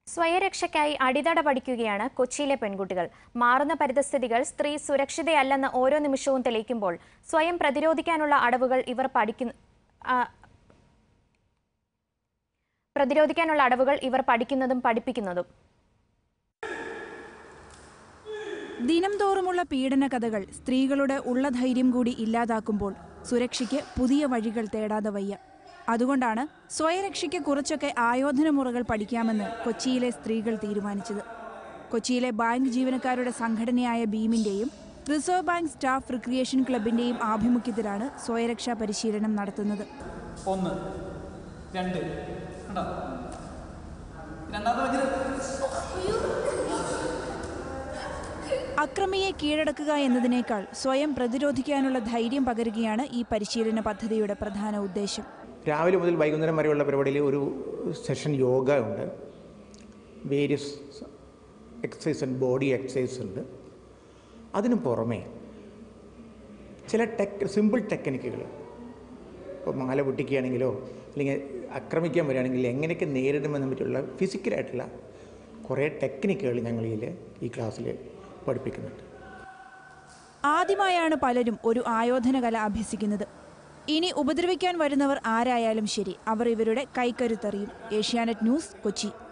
സ്വയരക്ഷയ്ക്കായി അടിതട പഠിക്കുകയാണ് കൊച്ചിയിലെ പെൺകുട്ടികൾ മാറുന്ന പരിതസ്ഥിതികൾ സ്ത്രീ സുരക്ഷിതയല്ലെന്ന് ഓരോ നിമിഷവും തെളിയിക്കുമ്പോൾ സ്വയം പ്രതിരോധിക്കാനുള്ള അടവുകൾ ഇവർ പഠിക്കുന്നു ആ, പ്രതിരോധിക്കാനുള്ള അടവുകൾ ഇവർ പഠിക്കുന്നതും പഠിപ്പിക്കുന്നതും ദിനം തോറുമുള്ള പീഡന കഥകൾ സ്ത്രീകളുടെ ഉള്ള ധൈര്യം കൂടി ഇല്ലാതാക്കുമ്പോൾ സുരക്ഷയ്ക്ക് പുതിയ വഴികൾ തേടാതെ വയ്യ അതുകൊണ്ടാണ് സ്വയരക്ഷയ്ക്ക് കുറച്ചൊക്കെ ആയോധന മുറകൾ പഠിക്കാമെന്ന് കൊച്ചിയിലെ സ്ത്രീകൾ തീരുമാനിച്ചത് കൊച്ചിയിലെ ബാങ്ക് ജീവനക്കാരുടെ സംഘടനയായ ബീമിന്റെയും റിസർവ് ബാങ്ക് സ്റ്റാഫ് റിക്രിയേഷൻ ക്ലബിന്റെയും ആഭിമുഖ്യത്തിലാണ് സ്വയരക്ഷാ പരിശീലനം നടത്തുന്നത് ഒന്ന് രണ്ട് കണ്ടോ രണ്ടാമത്തെ വഞ്ചിൽ അക്രമിയെ കീഴടക്കുക എന്നതിനേക്കാൾ സ്വയം പ്രതിരോധിക്കാനുള്ള ധൈര്യം പകരുകയാണ് ഈ പരിശീലന പദ്ധതിയുടെ പ്രധാന ഉദ്ദേശം രാവിലെ മുതൽ വൈകുന്നേരം വരെയുള്ള പരിപാടിയിൽ ഒരു സെഷൻ യോഗ ഉണ്ട് വേരിയസ് എക്സസൈസ് ഉണ്ട് ബോഡി എക്സസൈസ് ഉണ്ട് അതിനു പുറമേ ചില ടെക് സിമ്പിൾ ടെക്നിക്കുകൾ ഇപ്പോൾ മാല പൊട്ടിക്കുകയാണെങ്കിലോ അല്ലെങ്കിൽ ആക്രമിക്കാൻ വരികയാണെങ്കിൽ എങ്ങനെയൊക്കെ നേരിടുമെന്ന് പറ്റിയുള്ള ഫിസിക്കലായിട്ടുള്ള കുറേ ടെക്നിക്കുകൾ ഞങ്ങൾ ഇതിൽ ഈ ക്ലാസ്സിൽ പഠിപ്പിക്കുന്നുണ്ട് ആദ്യമായാണ് പലരും ഒരു ആയോധന കല അഭ്യസിക്കുന്നത് ഇനി ഉപദ്രവിക്കാൻ വരുന്നവർ ആരായാലും ശരി അവർ ഇവരുടെ കൈക്കരുത്തറിയും ഏഷ്യാനെറ്റ് ന്യൂസ് കൊച്ചി